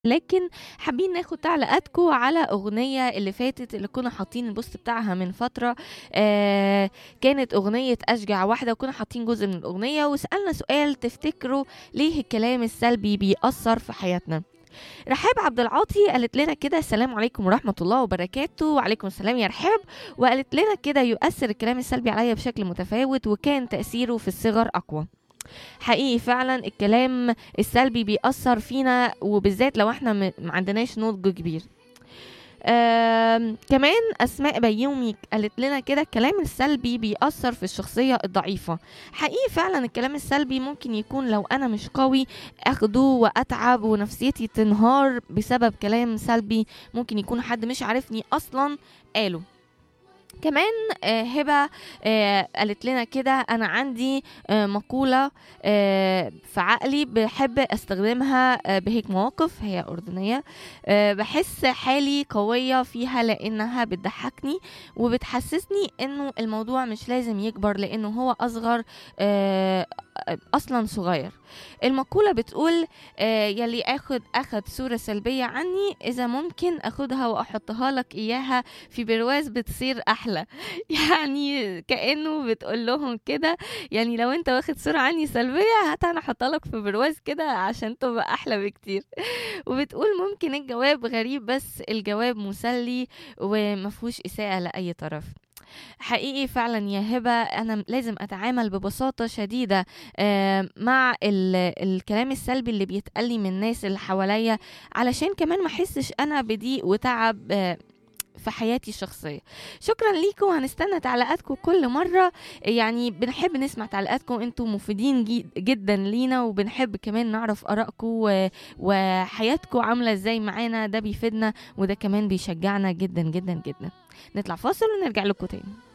لكن حابين ناخد تعليقاتكم على أغنية اللي فاتت اللي كنا حاطين البوست بتاعها من فترة آه كانت أغنية أشجع واحدة وكنا حاطين جزء من الأغنية وسألنا سؤال تفتكروا ليه الكلام السلبي بيأثر في حياتنا رحاب عبد العاطي قالت لنا كده السلام عليكم ورحمة الله وبركاته وعليكم السلام يا رحاب وقالت لنا كده يؤثر الكلام السلبي عليا بشكل متفاوت وكان تأثيره في الصغر أقوى حقيقي فعلا الكلام السلبي بيأثر فينا وبالذات لو احنا م- ما عندناش نضج كبير آم، كمان اسماء بيومي قالت لنا كده الكلام السلبي بيأثر في الشخصيه الضعيفه حقيقي فعلا الكلام السلبي ممكن يكون لو انا مش قوي اخده واتعب ونفسيتي تنهار بسبب كلام سلبي ممكن يكون حد مش عارفني اصلا قاله كمان آه، هبه آه، قالت لنا كده انا عندي آه، مقوله آه، في عقلي بحب استخدمها آه، بهيك مواقف هي اردنيه آه، بحس حالي قويه فيها لانها بتضحكني وبتحسسني انه الموضوع مش لازم يكبر لانه هو اصغر آه، اصلا صغير المقولة بتقول آه يلي اخد اخد صورة سلبية عني اذا ممكن اخدها واحطها لك اياها في برواز بتصير احلى يعني كانه بتقول لهم كده يعني لو انت واخد صورة عني سلبية هات انا احطها لك في برواز كده عشان تبقى احلى بكتير وبتقول ممكن الجواب غريب بس الجواب مسلي ومفهوش اساءة لاي طرف حقيقي فعلا يا هبة أنا لازم أتعامل ببساطة شديدة آه، مع ال- الكلام السلبي اللي بيتقال لي من الناس اللي حواليا علشان كمان ما أحسش أنا بضيق وتعب آه، في حياتي الشخصية شكرا ليكم هنستنى تعليقاتكم كل مرة يعني بنحب نسمع تعليقاتكم انتم مفيدين جي- جدا لينا وبنحب كمان نعرف آرائكم و- وحياتكم عاملة ازاي معانا ده بيفيدنا وده كمان بيشجعنا جدا جدا جدا نطلع فاصل ونرجع لكم تاني